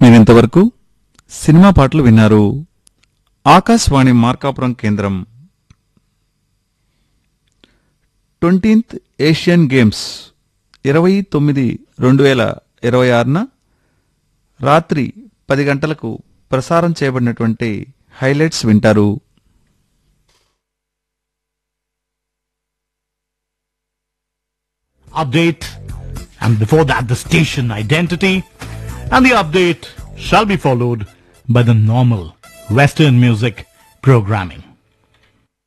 మీరింతవరకు సినిమా పాటలు విన్నారు ఆకాశవాణి మార్కాపురం కేంద్రం ట్వంటీన్త్ ఏషియన్ గేమ్స్ ఇరవై తొమ్మిది రెండు వేల ఇరవై ఆరున రాత్రి పది గంటలకు ప్రసారం చేయబడినటువంటి హైలైట్స్ వింటారు update, and before that the station identity, and the update shall be followed by the normal Western music programming.